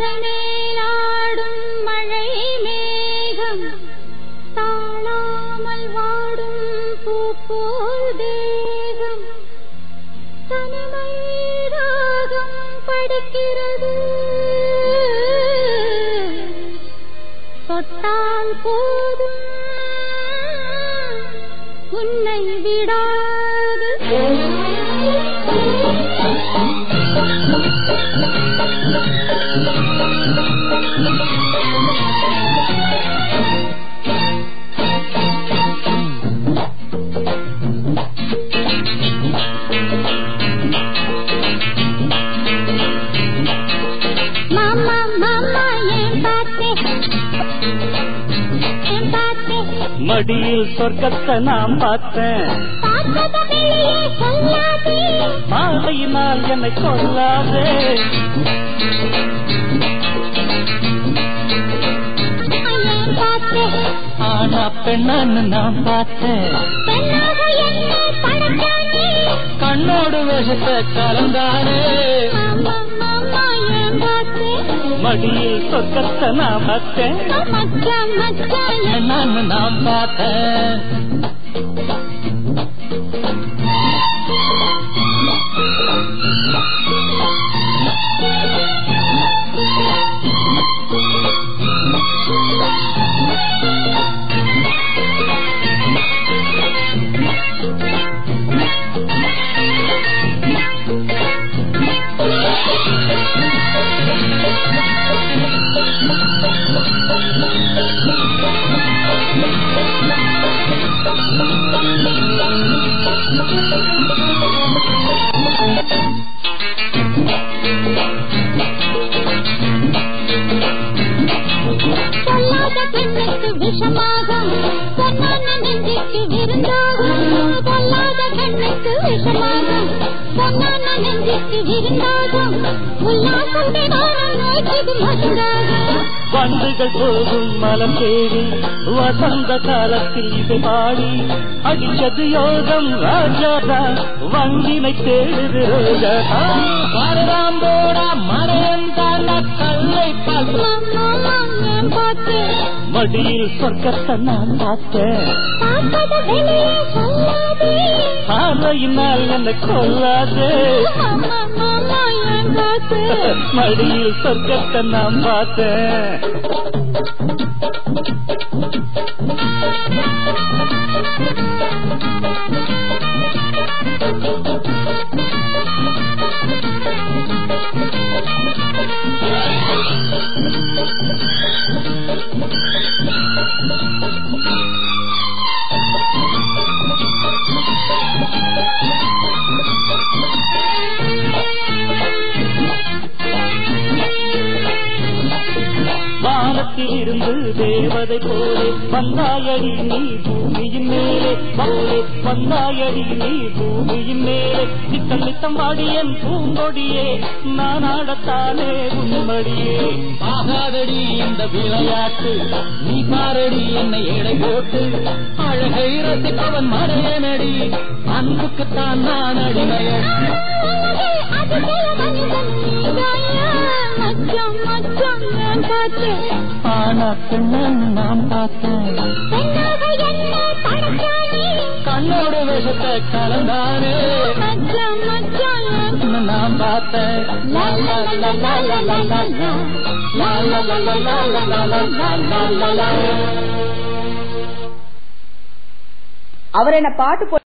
தரை மேலாடும் மழை மேகம் தாழாமல் வாடும் பூ போல் தேகம் தனிமை ராகம் படிக்கிறது தொட்டால் போதும் உன்னை விடாது மாமா மாமா ஏன் பார்த்தே ஏன் பார்த்தே மடியில் சொர்க்கத்தை நான் பார்த்தேன் பார்த்தத வெளியே சொல்லாதே மாலையினால் என்னை கொல்லாதே ஏன் பார்த்தே ஆனா பெண்ணன்னு நான் பார்த்தேன் பெண்ணாக என்ன படைச்சானே கண்ணோடு விஷத்தை கலந்தானே மாமா மாமா ஏன் பார்த்தே மடியில் சொர்க்கத்தை நான் பார்த்தேன் மச்சான் மச்சான் ஏன் பெண்ணன்னு நான் பார்த்தேன் சொல்லாத பெண்ணுக்கு விஷமாகும் பொன்னான நெஞ்சுக்கு விருந்தாகும் பொல்லாத கண்ணுக்கு விஷமாகும் பொன்னான நெஞ்சுக்கு விருந்தாகும் உல்லாசம் விமானம் நோக்கிது மருந்தாகும் வண்டுகள் போகும் மலம் தேடி வசந்த காலத்தில் இதை பாடி அடிச்சது யோகம் ராஜாதா வண்டினை தேடுது ரோஜா வரலாம் போடா மலையன் தாண்டா கல்லை பல்ல மாமா ஏன் பார்த்து மடியில் சொர்க்கத்தை நான் பார்த்தேன் பார்த்தத வெளியே சொல்லாதே பார்வையினால் என்னை கொல்லாதே மாமா மாமா ஏன் பார்த்து மடியில் சொர்க்கத்தை நான் பார்த்தேன் வானத்தில் இருந்து தேவதை போலே வந்தாயடி நீ பூமியின் மேலே போலே வந்தாயடி நீ பூமியின் மேலே நித்தம் நித்தம் வாடியன் பூங்கொடியே நான் ஆடத்தானே உன்மடியே ஆகாதடி இந்த விளையாட்டு நீ பாரடி என்னை எடை போட்டு அழகை ரசிப்பவன் மறையனடி அன்புக்குத்தான் நான் அடிமையடி மச்சான் மச்சான் ஏன் பார்த்து ஆனா பெண்ணன்னு நான் பார்த்தேன் பெண்ணாக என்ன படைச்சானே கண்ணோட விஷத்தை கலந்தானே மச்சான் மச்சான் ஏன் நான் பார்த்தேன் லா லா லா லா லா லா லா லா. லா லா லா லா லா லா லா லா லா லா லா லா. அவர் என்ன பாட்டு